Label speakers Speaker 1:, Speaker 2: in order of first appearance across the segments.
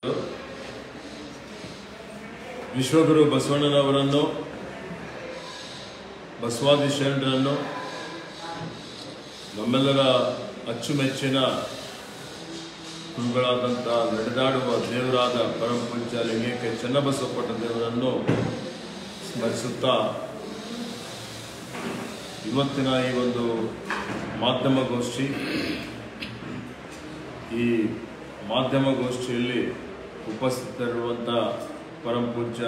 Speaker 1: ವಿಶ್ವಗುರು ಬಸವಣ್ಣನವರನ್ನು ಬಸವಾದಿ ಶರಣರನ್ನು ನಮ್ಮೆಲ್ಲರ ಅಚ್ಚುಮೆಚ್ಚಿನ ಗುರುಗಳಾದಂಥ ನಡೆದಾಡುವ ದೇವರಾದ ಪರಮ ಪೂಜ್ಯ ಲಿಂಗಕ್ಕೆ ಚನ್ನಬಸವಪಟ್ಟ ದೇವರನ್ನು ಸ್ಮರಿಸುತ್ತಾ ಇವತ್ತಿನ ಈ ಒಂದು ಮಾಧ್ಯಮಗೋಷ್ಠಿ ಈ ಮಾಧ್ಯಮಗೋಷ್ಠಿಯಲ್ಲಿ ಉಪಸ್ಥಿತರಿರುವಂಥ ಪರಮ ಪೂಜ್ಯ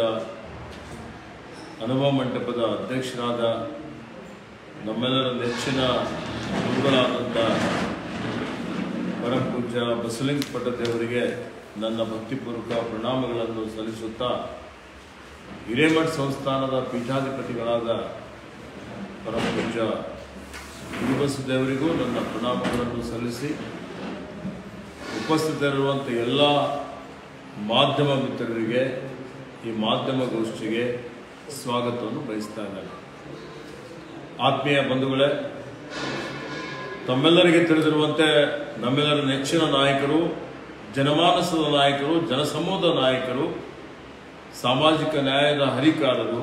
Speaker 1: ಅನುಭವ ಮಂಟಪದ ಅಧ್ಯಕ್ಷರಾದ ನಮ್ಮೆಲ್ಲರ ನೆಚ್ಚಿನ ಗುರುಗಳಾದಂಥ ಪರಮ ಪೂಜ್ಯ ಬಸಲಿಂಗ ಪಟ್ಟದೇವರಿಗೆ ನನ್ನ ಭಕ್ತಿಪೂರ್ವಕ ಪ್ರಣಾಮಗಳನ್ನು ಸಲ್ಲಿಸುತ್ತಾ ಹಿರೇಮಠ ಸಂಸ್ಥಾನದ ಪೀಠಾಧಿಪತಿಗಳಾದ ಪರಮ ಪೂಜ್ಯ ಗುರುಬಸದೇವರಿಗೂ ನನ್ನ ಪ್ರಣಾಮಗಳನ್ನು ಸಲ್ಲಿಸಿ ಉಪಸ್ಥಿತರಿರುವಂಥ ಎಲ್ಲ ಮಾಧ್ಯಮ ಮಿತ್ರರಿಗೆ ಈ ಮಾಧ್ಯಮಗೋಷ್ಠಿಗೆ ಸ್ವಾಗತವನ್ನು ಬಯಸ್ತಾ ಇದ್ದಾರೆ ಆತ್ಮೀಯ ಬಂಧುಗಳೇ ತಮ್ಮೆಲ್ಲರಿಗೆ ತಿಳಿದಿರುವಂತೆ ನಮ್ಮೆಲ್ಲರ ನೆಚ್ಚಿನ ನಾಯಕರು ಜನಮಾನಸದ ನಾಯಕರು ಜನಸಮೂಹದ ನಾಯಕರು ಸಾಮಾಜಿಕ ನ್ಯಾಯದ ಹರಿಕಾರರು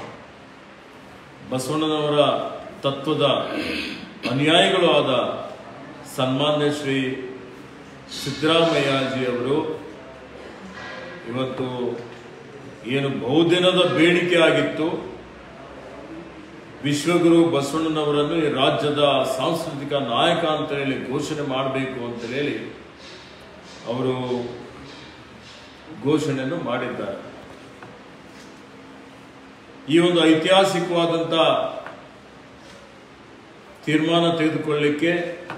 Speaker 1: ಬಸವಣ್ಣನವರ ತತ್ವದ ಅನುಯಾಯಿಗಳು ಆದ ಸನ್ಮಾನ್ಯ ಶ್ರೀ ಸಿದ್ದರಾಮಯ್ಯಜಿಯವರು ಇವತ್ತು ಏನು ಬಹುದಿನದ ಬೇಡಿಕೆ ಆಗಿತ್ತು ವಿಶ್ವಗುರು ಬಸವಣ್ಣನವರನ್ನು ಈ ರಾಜ್ಯದ ಸಾಂಸ್ಕೃತಿಕ ನಾಯಕ ಅಂತ ಹೇಳಿ ಘೋಷಣೆ ಮಾಡಬೇಕು ಅಂತ ಹೇಳಿ ಅವರು ಘೋಷಣೆಯನ್ನು ಮಾಡಿದ್ದಾರೆ ಈ ಒಂದು ಐತಿಹಾಸಿಕವಾದಂಥ ತೀರ್ಮಾನ ತೆಗೆದುಕೊಳ್ಳಲಿಕ್ಕೆ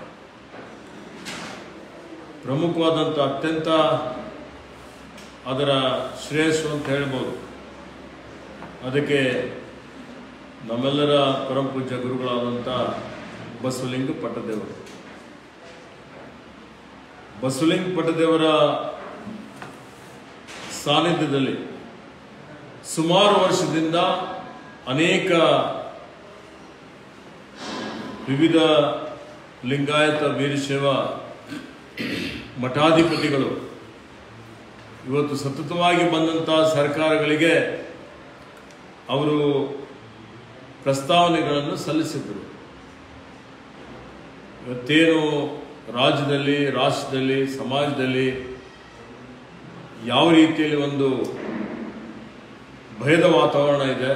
Speaker 1: ಪ್ರಮುಖವಾದಂಥ ಅತ್ಯಂತ ಅದರ ಶ್ರೇಯಸ್ಸು ಅಂತ ಹೇಳ್ಬೋದು ಅದಕ್ಕೆ ನಮ್ಮೆಲ್ಲರ ಪರಮ ಪೂಜ್ಯ ಗುರುಗಳಾದಂಥ ಬಸವಲಿಂಗ ಪಟ್ಟದೇವರು ಬಸವಲಿಂಗ ಪಟ್ಟದೇವರ ಸಾನ್ನಿಧ್ಯದಲ್ಲಿ ಸುಮಾರು ವರ್ಷದಿಂದ ಅನೇಕ ವಿವಿಧ ಲಿಂಗಾಯತ ವೀರಶೈವ ಮಠಾಧಿಪತಿಗಳು ಇವತ್ತು ಸತತವಾಗಿ ಬಂದಂಥ ಸರ್ಕಾರಗಳಿಗೆ ಅವರು ಪ್ರಸ್ತಾವನೆಗಳನ್ನು ಸಲ್ಲಿಸಿದರು ಇವತ್ತೇನು ರಾಜ್ಯದಲ್ಲಿ ರಾಷ್ಟ್ರದಲ್ಲಿ ಸಮಾಜದಲ್ಲಿ ಯಾವ ರೀತಿಯಲ್ಲಿ ಒಂದು ಭಯದ ವಾತಾವರಣ ಇದೆ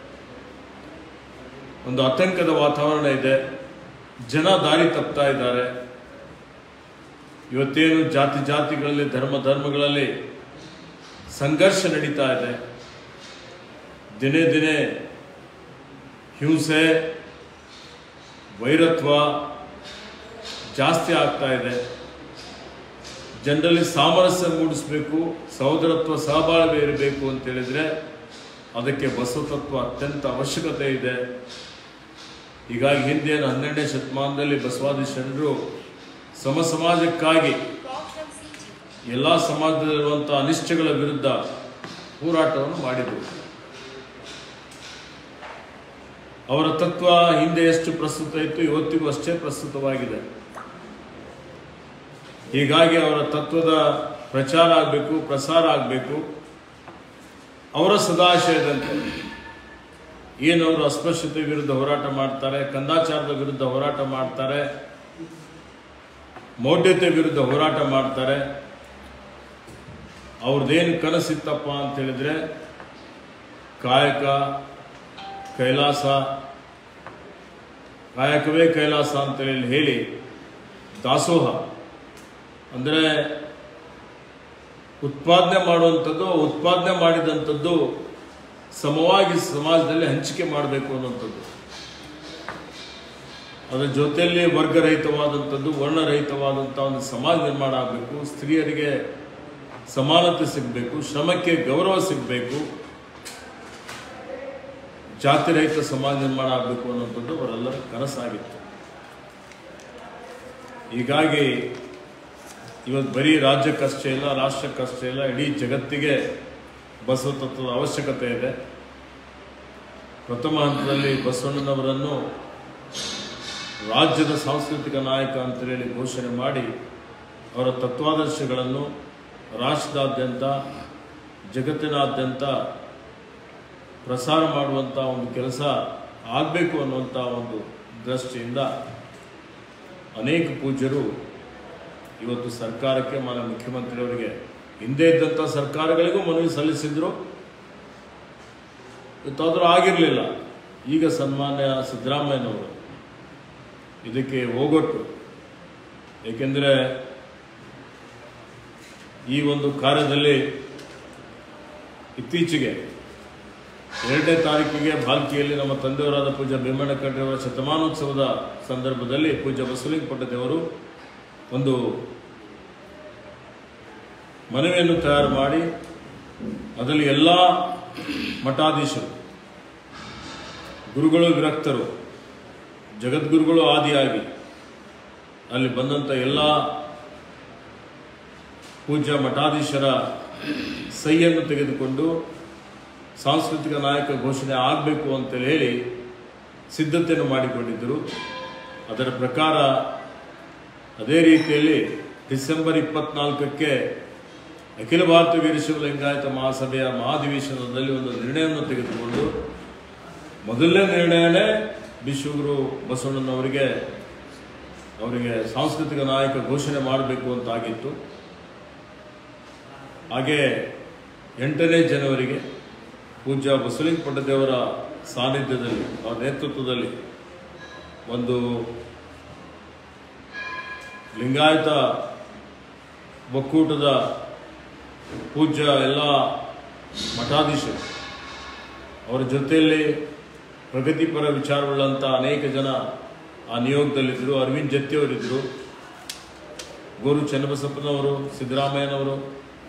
Speaker 1: ಒಂದು ಆತಂಕದ ವಾತಾವರಣ ಇದೆ ಜನ ದಾರಿ ತಪ್ತಾ ಇದ್ದಾರೆ ಇವತ್ತೇನು ಜಾತಿ ಜಾತಿಗಳಲ್ಲಿ ಧರ್ಮ ಧರ್ಮಗಳಲ್ಲಿ ಸಂಘರ್ಷ ನಡೀತಾ ಇದೆ ದಿನೇ ದಿನೇ ಹಿಂಸೆ ವೈರತ್ವ ಜಾಸ್ತಿ ಆಗ್ತಾ ಇದೆ ಜನರಲ್ಲಿ ಸಾಮರಸ್ಯ ಮೂಡಿಸಬೇಕು ಸಹೋದರತ್ವ ಸಹಬಾಳ್ವೆ ಇರಬೇಕು ಅಂತ ಹೇಳಿದ್ರೆ ಅದಕ್ಕೆ ಬಸವತತ್ವ ಅತ್ಯಂತ ಅವಶ್ಯಕತೆ ಇದೆ ಹೀಗಾಗಿ ಹಿಂದೇನು ಹನ್ನೆರಡನೇ ಶತಮಾನದಲ್ಲಿ ಬಸವಾದಿ ಶರಣರು ಸಮ ಸಮಾಜಕ್ಕಾಗಿ ಎಲ್ಲ ಸಮಾಜದಲ್ಲಿರುವಂಥ ಅನಿಷ್ಟಗಳ ವಿರುದ್ಧ ಹೋರಾಟವನ್ನು ಮಾಡಿದರು ಅವರ ತತ್ವ ಹಿಂದೆ ಎಷ್ಟು ಪ್ರಸ್ತುತ ಇತ್ತು ಇವತ್ತಿಗೂ ಅಷ್ಟೇ ಪ್ರಸ್ತುತವಾಗಿದೆ ಹೀಗಾಗಿ ಅವರ ತತ್ವದ ಪ್ರಚಾರ ಆಗಬೇಕು ಪ್ರಸಾರ ಆಗಬೇಕು ಅವರ ಸದಾಶಯದಂತೆ ಏನು ಅವರು ಅಸ್ಪೃಶ್ಯತೆ ವಿರುದ್ಧ ಹೋರಾಟ ಮಾಡ್ತಾರೆ ಕಂದಾಚಾರದ ವಿರುದ್ಧ ಹೋರಾಟ ಮಾಡ್ತಾರೆ ಮೌಢ್ಯತೆ ವಿರುದ್ಧ ಹೋರಾಟ ಮಾಡ್ತಾರೆ ಅವ್ರದ್ದೇನು ಕನಸಿತ್ತಪ್ಪ ಅಂತ ಹೇಳಿದ್ರೆ ಕಾಯಕ ಕೈಲಾಸ ಕಾಯಕವೇ ಕೈಲಾಸ ಅಂತೇಳಿ ಹೇಳಿ ದಾಸೋಹ ಅಂದರೆ ಉತ್ಪಾದನೆ ಮಾಡುವಂಥದ್ದು ಉತ್ಪಾದನೆ ಮಾಡಿದಂಥದ್ದು ಸಮವಾಗಿ ಸಮಾಜದಲ್ಲಿ ಹಂಚಿಕೆ ಮಾಡಬೇಕು ಅನ್ನುವಂಥದ್ದು ಅದರ ಜೊತೆಯಲ್ಲಿ ವರ್ಗರಹಿತವಾದಂಥದ್ದು ವರ್ಣರಹಿತವಾದಂಥ ಒಂದು ಸಮಾಜ ನಿರ್ಮಾಣ ಆಗಬೇಕು ಸ್ತ್ರೀಯರಿಗೆ ಸಮಾನತೆ ಸಿಗಬೇಕು ಶ್ರಮಕ್ಕೆ ಗೌರವ ಸಿಗಬೇಕು ಜಾತಿರಹಿತ ಸಮಾಜ ನಿರ್ಮಾಣ ಆಗಬೇಕು ಅನ್ನುವಂಥದ್ದು ಅವರೆಲ್ಲರ ಕನಸಾಗಿತ್ತು ಹೀಗಾಗಿ ಇವತ್ತು ಬರೀ ರಾಜ್ಯಕ್ಕಷ್ಟೇ ಇಲ್ಲ ರಾಷ್ಟ್ರಕ್ಕಷ್ಟೇ ಇಲ್ಲ ಇಡೀ ಜಗತ್ತಿಗೆ ಬಸವ ತತ್ವದ ಅವಶ್ಯಕತೆ ಇದೆ ಪ್ರಥಮ ಹಂತದಲ್ಲಿ ಬಸವಣ್ಣನವರನ್ನು ರಾಜ್ಯದ ಸಾಂಸ್ಕೃತಿಕ ನಾಯಕ ಅಂತೇಳಿ ಘೋಷಣೆ ಮಾಡಿ ಅವರ ತತ್ವಾದರ್ಶಗಳನ್ನು ರಾಷ್ಟ್ರದಾದ್ಯಂತ ಜಗತ್ತಿನಾದ್ಯಂತ ಪ್ರಸಾರ ಮಾಡುವಂಥ ಒಂದು ಕೆಲಸ ಆಗಬೇಕು ಅನ್ನುವಂಥ ಒಂದು ದೃಷ್ಟಿಯಿಂದ ಅನೇಕ ಪೂಜ್ಯರು ಇವತ್ತು ಸರ್ಕಾರಕ್ಕೆ ಮಾನ್ಯ ಮುಖ್ಯಮಂತ್ರಿಯವರಿಗೆ ಹಿಂದೆ ಇದ್ದಂಥ ಸರ್ಕಾರಗಳಿಗೂ ಮನವಿ ಸಲ್ಲಿಸಿದ್ರು ಇವತ್ತಾದರೂ ಆಗಿರಲಿಲ್ಲ ಈಗ ಸನ್ಮಾನ್ಯ ಸಿದ್ದರಾಮಯ್ಯನವರು ಇದಕ್ಕೆ ಹೋಗೊಟ್ಟು ಏಕೆಂದರೆ ಈ ಒಂದು ಕಾರ್ಯದಲ್ಲಿ ಇತ್ತೀಚೆಗೆ ಎರಡನೇ ತಾರೀಕಿಗೆ ಭಾಲ್ಕಿಯಲ್ಲಿ ನಮ್ಮ ತಂದೆಯವರಾದ ಪೂಜ್ಯ ಭೀಮಣ್ಣ ಕಡ್ರೆಯವರ ಶತಮಾನೋತ್ಸವದ ಸಂದರ್ಭದಲ್ಲಿ ಪೂಜ್ಯ ಬಸವಲಿಂಗ ಪಟ್ಟದೇವರು ಒಂದು ಮನವಿಯನ್ನು ತಯಾರು ಮಾಡಿ ಅದರಲ್ಲಿ ಎಲ್ಲ ಮಠಾಧೀಶರು ಗುರುಗಳು ವಿರಕ್ತರು ಜಗದ್ಗುರುಗಳು ಆದಿಯಾಗಿ ಅಲ್ಲಿ ಬಂದಂಥ ಎಲ್ಲ ಪೂಜ್ಯ ಮಠಾಧೀಶರ ಸಹಿಯನ್ನು ತೆಗೆದುಕೊಂಡು ಸಾಂಸ್ಕೃತಿಕ ನಾಯಕ ಘೋಷಣೆ ಆಗಬೇಕು ಅಂತೇಳಿ ಹೇಳಿ ಸಿದ್ಧತೆಯನ್ನು ಮಾಡಿಕೊಂಡಿದ್ದರು ಅದರ ಪ್ರಕಾರ ಅದೇ ರೀತಿಯಲ್ಲಿ ಡಿಸೆಂಬರ್ ಇಪ್ಪತ್ನಾಲ್ಕಕ್ಕೆ ಅಖಿಲ ಭಾರತ ವೀರಶೈವ ಲಿಂಗಾಯತ ಮಹಾಸಭೆಯ ಮಹಾಧಿವೇಶನದಲ್ಲಿ ಒಂದು ನಿರ್ಣಯವನ್ನು ತೆಗೆದುಕೊಂಡು ಮೊದಲನೇ ನಿರ್ಣಯನೇ ಬಿಶ್ವಗುರು ಬಸವಣ್ಣನವರಿಗೆ ಅವರಿಗೆ ಸಾಂಸ್ಕೃತಿಕ ನಾಯಕ ಘೋಷಣೆ ಮಾಡಬೇಕು ಅಂತ ಆಗಿತ್ತು ಹಾಗೆ ಎಂಟನೇ ಜನವರಿಗೆ ಪೂಜ್ಯ ಬಸವಲಿಂಗ ಪಟ್ಟದೇವರ ಸಾನ್ನಿಧ್ಯದಲ್ಲಿ ಅವರ ನೇತೃತ್ವದಲ್ಲಿ ಒಂದು ಲಿಂಗಾಯತ ಒಕ್ಕೂಟದ ಪೂಜ್ಯ ಎಲ್ಲ ಮಠಾಧೀಶರು ಅವರ ಜೊತೆಯಲ್ಲಿ ಪ್ರಗತಿಪರ ವಿಚಾರವುಳ್ಳಂಥ ಅನೇಕ ಜನ ಆ ನಿಯೋಗದಲ್ಲಿದ್ದರು ಅರವಿಂದ್ ಜತ್ತಿಯವರಿದ್ದರು ಗೋರು ಚನ್ನಬಸಪ್ಪನವರು ಸಿದ್ದರಾಮಯ್ಯನವರು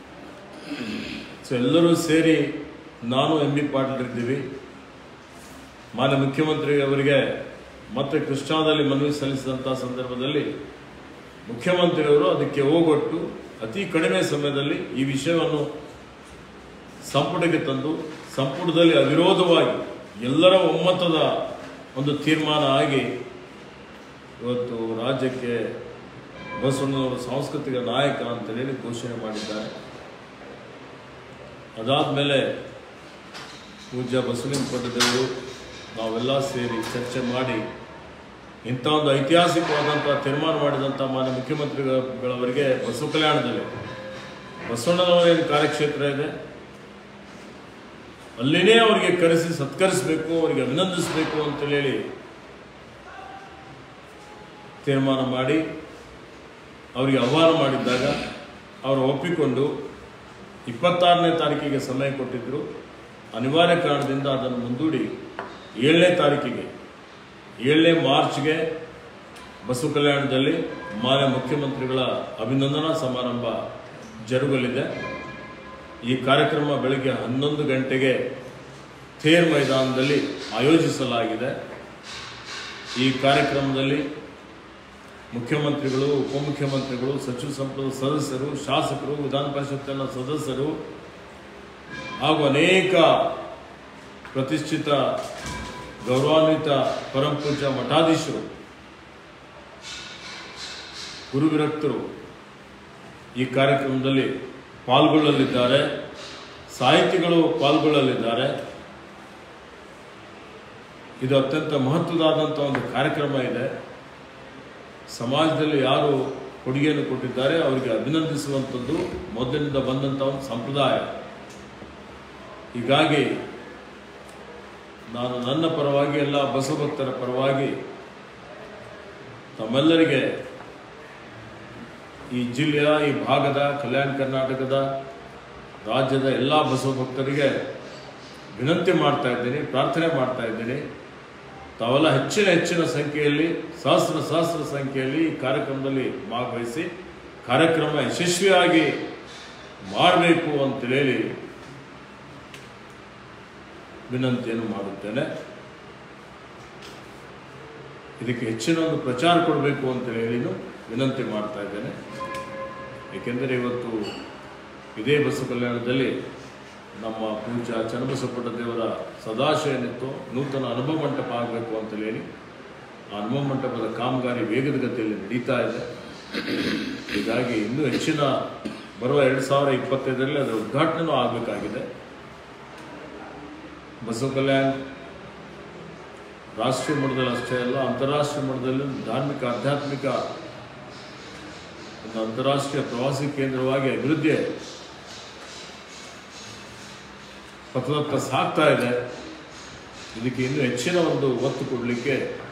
Speaker 1: ಸೊ ಎಲ್ಲರೂ ಸೇರಿ ನಾನು ಎಂ ಬಿ ಪಾಟೀಲರಿದ್ದೀವಿ ಮಾನ್ಯ ಮುಖ್ಯಮಂತ್ರಿ ಅವರಿಗೆ ಮತ್ತೆ ಕೃಷ್ಣಾದಲ್ಲಿ ಮನವಿ ಸಲ್ಲಿಸಿದಂಥ ಸಂದರ್ಭದಲ್ಲಿ ಮುಖ್ಯಮಂತ್ರಿಯವರು ಅದಕ್ಕೆ ಹೋಗೊಟ್ಟು ಅತಿ ಕಡಿಮೆ ಸಮಯದಲ್ಲಿ ಈ ವಿಷಯವನ್ನು ಸಂಪುಟಕ್ಕೆ ತಂದು ಸಂಪುಟದಲ್ಲಿ ಅವಿರೋಧವಾಗಿ ಎಲ್ಲರ ಒಮ್ಮತದ ಒಂದು ತೀರ್ಮಾನ ಆಗಿ ಇವತ್ತು ರಾಜ್ಯಕ್ಕೆ ಬಸವಣ್ಣನವರು ಸಾಂಸ್ಕೃತಿಕ ನಾಯಕ ಅಂತ ಹೇಳಿ ಘೋಷಣೆ ಮಾಡಿದ್ದಾರೆ ಅದಾದಮೇಲೆ ಪೂಜ್ಯ ಬಸವಲಿಂಗ ಪಟ್ಟದೇವರು ನಾವೆಲ್ಲ ಸೇರಿ ಚರ್ಚೆ ಮಾಡಿ ಇಂಥ ಒಂದು ಐತಿಹಾಸಿಕವಾದಂಥ ತೀರ್ಮಾನ ಮಾಡಿದಂಥ ಮಾನ್ಯ ಮುಖ್ಯಮಂತ್ರಿಗಳವರಿಗೆ ಬಸವ ಕಲ್ಯಾಣದಲ್ಲಿ ಬಸವಣ್ಣನವರ ಏನು ಕಾರ್ಯಕ್ಷೇತ್ರ ಇದೆ ಅಲ್ಲಿನೇ ಅವರಿಗೆ ಕರೆಸಿ ಸತ್ಕರಿಸಬೇಕು ಅವರಿಗೆ ಅಭಿನಂದಿಸಬೇಕು ಅಂತೇಳಿ ಹೇಳಿ ತೀರ್ಮಾನ ಮಾಡಿ ಅವರಿಗೆ ಆಹ್ವಾನ ಮಾಡಿದ್ದಾಗ ಅವರು ಒಪ್ಪಿಕೊಂಡು ಇಪ್ಪತ್ತಾರನೇ ತಾರೀಕಿಗೆ ಸಮಯ ಕೊಟ್ಟಿದ್ದರು ಅನಿವಾರ್ಯ ಕಾರಣದಿಂದ ಅದನ್ನು ಮುಂದೂಡಿ ಏಳನೇ ತಾರೀಕಿಗೆ ಏಳನೇ ಮಾರ್ಚ್ಗೆ ಬಸವ ಕಲ್ಯಾಣದಲ್ಲಿ ಮಾನ್ಯ ಮುಖ್ಯಮಂತ್ರಿಗಳ ಅಭಿನಂದನಾ ಸಮಾರಂಭ ಜರುಗಲಿದೆ ಈ ಕಾರ್ಯಕ್ರಮ ಬೆಳಗ್ಗೆ ಹನ್ನೊಂದು ಗಂಟೆಗೆ ಥೇರ್ ಮೈದಾನದಲ್ಲಿ ಆಯೋಜಿಸಲಾಗಿದೆ ಈ ಕಾರ್ಯಕ್ರಮದಲ್ಲಿ ಮುಖ್ಯಮಂತ್ರಿಗಳು ಉಪಮುಖ್ಯಮಂತ್ರಿಗಳು ಸಚಿವ ಸಂಪುಟದ ಸದಸ್ಯರು ಶಾಸಕರು ವಿಧಾನ ಪರಿಷತ್ತಿನ ಸದಸ್ಯರು ಹಾಗೂ ಅನೇಕ ಪ್ರತಿಷ್ಠಿತ ಗೌರವಾನ್ವಿತ ಪರಮಪೂಜ್ಯ ಮಠಾಧೀಶರು ಗುರುವಿರಕ್ತರು ಈ ಕಾರ್ಯಕ್ರಮದಲ್ಲಿ ಪಾಲ್ಗೊಳ್ಳಲಿದ್ದಾರೆ ಸಾಹಿತಿಗಳು ಪಾಲ್ಗೊಳ್ಳಲಿದ್ದಾರೆ ಇದು ಅತ್ಯಂತ ಮಹತ್ವದಾದಂಥ ಒಂದು ಕಾರ್ಯಕ್ರಮ ಇದೆ ಸಮಾಜದಲ್ಲಿ ಯಾರು ಕೊಡುಗೆಯನ್ನು ಕೊಟ್ಟಿದ್ದಾರೆ ಅವರಿಗೆ ಅಭಿನಂದಿಸುವಂಥದ್ದು ಮೊದಲಿನಿಂದ ಬಂದಂಥ ಒಂದು ಸಂಪ್ರದಾಯ ಹೀಗಾಗಿ ನಾನು ನನ್ನ ಪರವಾಗಿ ಎಲ್ಲ ಬಸವಭಕ್ತರ ಪರವಾಗಿ ತಮ್ಮೆಲ್ಲರಿಗೆ ಈ ಜಿಲ್ಲೆಯ ಈ ಭಾಗದ ಕಲ್ಯಾಣ ಕರ್ನಾಟಕದ ರಾಜ್ಯದ ಎಲ್ಲ ಬಸವ ಭಕ್ತರಿಗೆ ವಿನಂತಿ ಮಾಡ್ತಾ ಇದ್ದೀನಿ ಪ್ರಾರ್ಥನೆ ಮಾಡ್ತಾ ಇದ್ದೀನಿ ತಾವೆಲ್ಲ ಹೆಚ್ಚಿನ ಹೆಚ್ಚಿನ ಸಂಖ್ಯೆಯಲ್ಲಿ ಸಹಸ್ರ ಸಹಸ್ರ ಸಂಖ್ಯೆಯಲ್ಲಿ ಈ ಕಾರ್ಯಕ್ರಮದಲ್ಲಿ ಭಾಗವಹಿಸಿ ಕಾರ್ಯಕ್ರಮ ಯಶಸ್ವಿಯಾಗಿ ಮಾಡಬೇಕು ಅಂತೇಳಿ ವಿನಂತಿಯನ್ನು ಮಾಡುತ್ತೇನೆ ಇದಕ್ಕೆ ಹೆಚ್ಚಿನ ಒಂದು ಪ್ರಚಾರ ಕೊಡಬೇಕು ಅಂತ ಹೇಳಿನೂ ವಿನಂತಿ ಮಾಡ್ತಾ ಇದ್ದೇನೆ ಏಕೆಂದರೆ ಇವತ್ತು ಇದೇ ಬಸವ ಕಲ್ಯಾಣದಲ್ಲಿ ನಮ್ಮ ಪೂಜ್ಯ ಚನ್ನಬಸಪ್ಪಟ ದೇವರ ಸದಾಶಯ ಏನಿತ್ತು ನೂತನ ಅನುಭವ ಮಂಟಪ ಆಗಬೇಕು ಅಂತ ಹೇಳಿ ಆ ಅನುಭವ ಮಂಟಪದ ಕಾಮಗಾರಿ ವೇಗದ ಗತಿಯಲ್ಲಿ ನಡೀತಾ ಇದೆ ಹೀಗಾಗಿ ಇನ್ನೂ ಹೆಚ್ಚಿನ ಬರುವ ಎರಡು ಸಾವಿರ ಇಪ್ಪತ್ತೈದರಲ್ಲಿ ಅದರ ಉದ್ಘಾಟನೆಯೂ ಆಗಬೇಕಾಗಿದೆ ಬಸವ ಕಲ್ಯಾಣ್ ರಾಷ್ಟ್ರೀಯ ಮಟ್ಟದಲ್ಲಿ ಅಷ್ಟೇ ಅಲ್ಲ ಅಂತಾರಾಷ್ಟ್ರೀಯ ಮಟ್ಟದಲ್ಲಿ ಒಂದು ಧಾರ್ಮಿಕ ಆಧ್ಯಾತ್ಮಿಕ ಒಂದು ಅಂತಾರಾಷ್ಟ್ರೀಯ ಪ್ರವಾಸಿ ಕೇಂದ್ರವಾಗಿ ಅಭಿವೃದ್ಧಿ ಪಥದತ್ತ ಸಾಗ್ತಾ ಇದೆ ಇದಕ್ಕೆ ಇನ್ನೂ ಹೆಚ್ಚಿನ ಒಂದು ಒತ್ತು ಕೊಡಲಿಕ್ಕೆ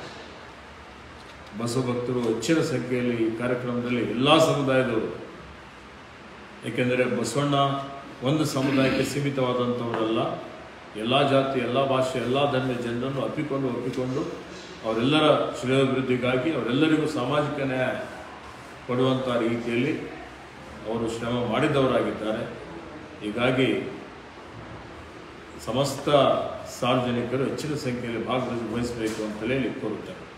Speaker 1: ಬಸವ ಭಕ್ತರು ಹೆಚ್ಚಿನ ಸಂಖ್ಯೆಯಲ್ಲಿ ಈ ಕಾರ್ಯಕ್ರಮದಲ್ಲಿ ಎಲ್ಲ ಸಮುದಾಯದವರು ಏಕೆಂದರೆ ಬಸವಣ್ಣ ಒಂದು ಸಮುದಾಯಕ್ಕೆ ಸೀಮಿತವಾದಂಥವರಲ್ಲ ಎಲ್ಲ ಜಾತಿ ಎಲ್ಲ ಭಾಷೆ ಎಲ್ಲ ಧರ್ಮದ ಜನರನ್ನು ಅಪ್ಪಿಕೊಂಡು ಒಪ್ಪಿಕೊಂಡು ಅವರೆಲ್ಲರ ಶ್ರೇಯೋಭಿವೃದ್ಧಿಗಾಗಿ ಅವರೆಲ್ಲರಿಗೂ ಸಾಮಾಜಿಕ ನ್ಯಾಯ ಕೊಡುವಂಥ ರೀತಿಯಲ್ಲಿ ಅವರು ಶ್ರಮ ಮಾಡಿದವರಾಗಿದ್ದಾರೆ ಹೀಗಾಗಿ ಸಮಸ್ತ ಸಾರ್ವಜನಿಕರು ಹೆಚ್ಚಿನ ಸಂಖ್ಯೆಯಲ್ಲಿ ಭಾಗವಹಿಸಬೇಕು ಅಂತಲೇ ಇಲ್ಲಿ ಕೋರುತ್ತೇನೆ